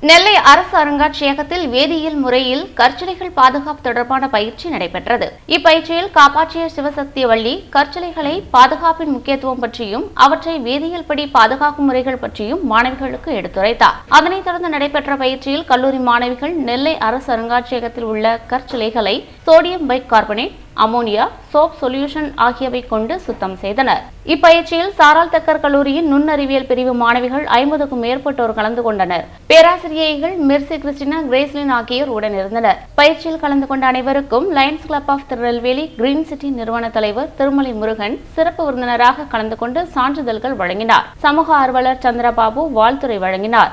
நெல்லை அரசு அருங்காட்சியகத்தில் வேதியியல் முறையில் கற்சிலைகள் பாதுகாப்பு தொடர்பான பயிற்சி நடைபெற்றது இப்பயிற்சியில் காப்பாற்றிய சிவசக்திவள்ளி கற்சிலைகளை பாதுகாப்பின் முக்கியத்துவம் பற்றியும் அவற்றை வேதியியல் படி பாதுகாக்கும் முறைகள் பற்றியும் மாணவிகளுக்கு எடுத்துரைத்தார் அதனைத் தொடர்ந்து நடைபெற்ற பயிற்சியில் கல்லூரி மாணவிகள் நெல்லை அரசு அருங்காட்சியகத்தில் உள்ள கற்சிலைகளை sodium bicarbonate ammonia soap solution ஆகியவை கொண்டு சுத்தம் செய்தனர் இப்பயிற்சியில் சாரால் தக்கர் கல்லூரியின் நுண்ணறிவியல் பிரிவு மாணவிகள் ஐம்பதுக்கும் மேற்பட்டோர் கலந்து கொண்டனர் பேராசிரியைகள் மிர்சி கிறிஸ்டினா கிரேஸ்லின் ஆகியோர் உடனிருந்தனர் பயிற்சியில் கலந்து கொண்ட அனைவருக்கும் Lions club of Tirunelveli green city நிறுவன தலைவர் திருமலை முருகன் சிறப்பு விருந்தினராக கலந்து கொண்டு சான்றிதழ்கள் வழங்கினார் சமூக ஆர்வலர் சந்திரபாபு வாழ்த்துரை வழங்கினார்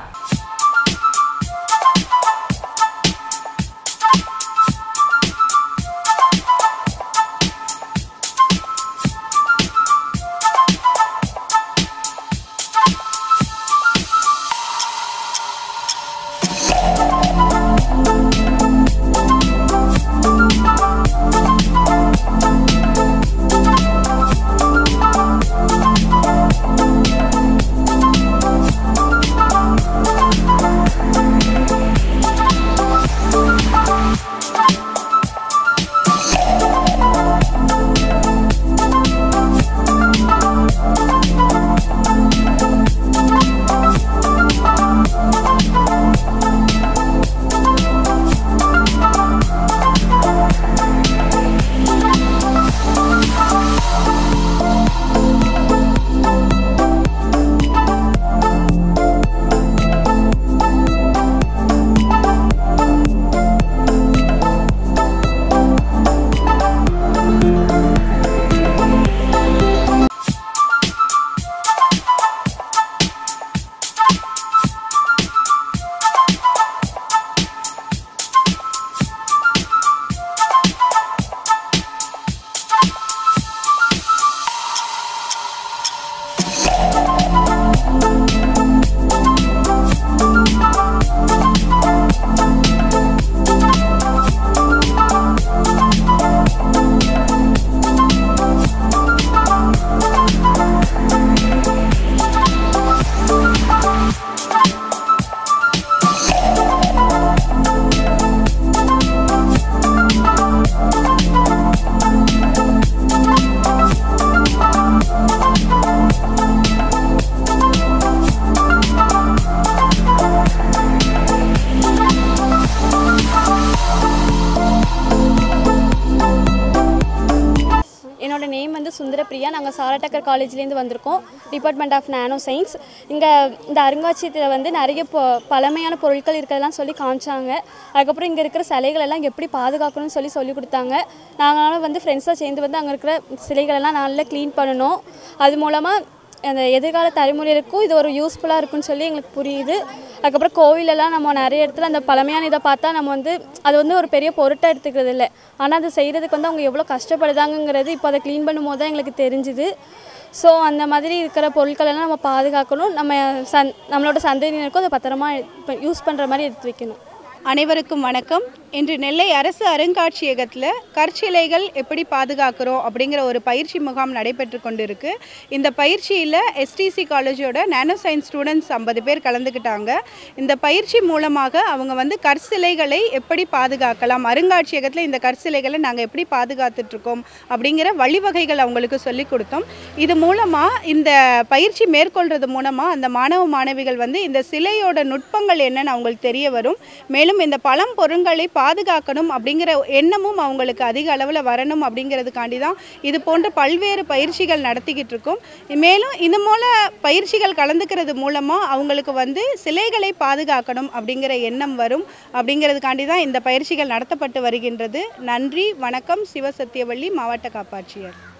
என்னோட நேம் வந்து சுந்தரப்பிரியா நாங்கள் சாரட்டக்கர் காலேஜ்லேருந்து வந்திருக்கோம் டிபார்ட்மெண்ட் ஆஃப் நானோ சயின்ஸ் இங்கே இந்த அருங்காட்சியகத்தில் வந்து நிறைய பொ பழமையான பொருட்கள் இருக்கிறதெல்லாம் சொல்லி காமிச்சாங்க அதுக்கப்புறம் இங்கே இருக்கிற சிலைகள் எல்லாம் எப்படி பாதுகாக்கணும்னு சொல்லி சொல்லி கொடுத்தாங்க நாங்களும் வந்து ஃப்ரெண்ட்ஸாக சேர்ந்து வந்து அங்கே இருக்கிற சிலைகளெல்லாம் நல்லா க்ளீன் பண்ணணும் அது மூலமாக அந்த எதிர்கால தலைமுறைகளுக்கும் இது ஒரு யூஸ்ஃபுல்லாக இருக்குன்னு சொல்லி எங்களுக்கு புரியுது அதுக்கப்புறம் கோவிலெல்லாம் நம்ம நிறைய இடத்துல அந்த பழமையான இதை பார்த்தா நம்ம வந்து அது வந்து ஒரு பெரிய பொருட்டாக எடுத்துக்கிறது இல்லை ஆனால் அது செய்கிறதுக்கு வந்து அவங்க எவ்வளோ கஷ்டப்படுதாங்கங்கிறது இப்போ அதை க்ளீன் பண்ணும்போது தான் எங்களுக்கு தெரிஞ்சுது ஸோ அந்த மாதிரி இருக்கிற பொருட்களெல்லாம் நம்ம பாதுகாக்கணும் நம்ம சந் நம்மளோட சந்ததியினருக்கும் அதை பத்திரமா யூஸ் பண்ணுற மாதிரி எடுத்து வைக்கணும் அனைவருக்கும் வணக்கம் இன்று நெல்லை அரசு அருங்காட்சியகத்தில் கற்சிலைகள் எப்படி பாதுகாக்கிறோம் அப்படிங்கிற ஒரு பயிற்சி முகாம் நடைபெற்று கொண்டிருக்கு இந்த பயிற்சியில் எஸ்டிசி காலேஜோட நானோ சயின்ஸ் ஸ்டூடெண்ட்ஸ் ஐம்பது பேர் கலந்துக்கிட்டாங்க இந்த பயிற்சி மூலமாக அவங்க வந்து கற்சிலைகளை எப்படி பாதுகாக்கலாம் அருங்காட்சியகத்தில் இந்த கற்சிலைகளை நாங்கள் எப்படி பாதுகாத்துட்ருக்கோம் அப்படிங்கிற வழிவகைகள் அவங்களுக்கு சொல்லிக் கொடுத்தோம் இது மூலமாக இந்த பயிற்சி மேற்கொள்கிறது மூலமாக அந்த மாணவ மாணவிகள் வந்து இந்த சிலையோட நுட்பங்கள் என்னன்னு அவங்களுக்கு தெரிய வரும் மேலும் இந்த பழம் பொருட்களை பாதுகாக்கணும் அப்படிங்கிற எண்ணமும் அவங்களுக்கு அதிக அளவில் வரணும் அப்படிங்கிறதுக்காண்டி தான் இது போன்ற பல்வேறு பயிற்சிகள் நடத்திக்கிட்டு இருக்கோம் மேலும் இது மூல பயிற்சிகள் கலந்துக்கிறது மூலமாக அவங்களுக்கு வந்து சிலைகளை பாதுகாக்கணும் அப்படிங்கிற எண்ணம் வரும் அப்படிங்கிறதுக்காண்டி தான் இந்த பயிற்சிகள் நடத்தப்பட்டு வருகின்றது நன்றி வணக்கம் சிவசத்தியவள்ளி மாவட்ட காப்பாட்சியர்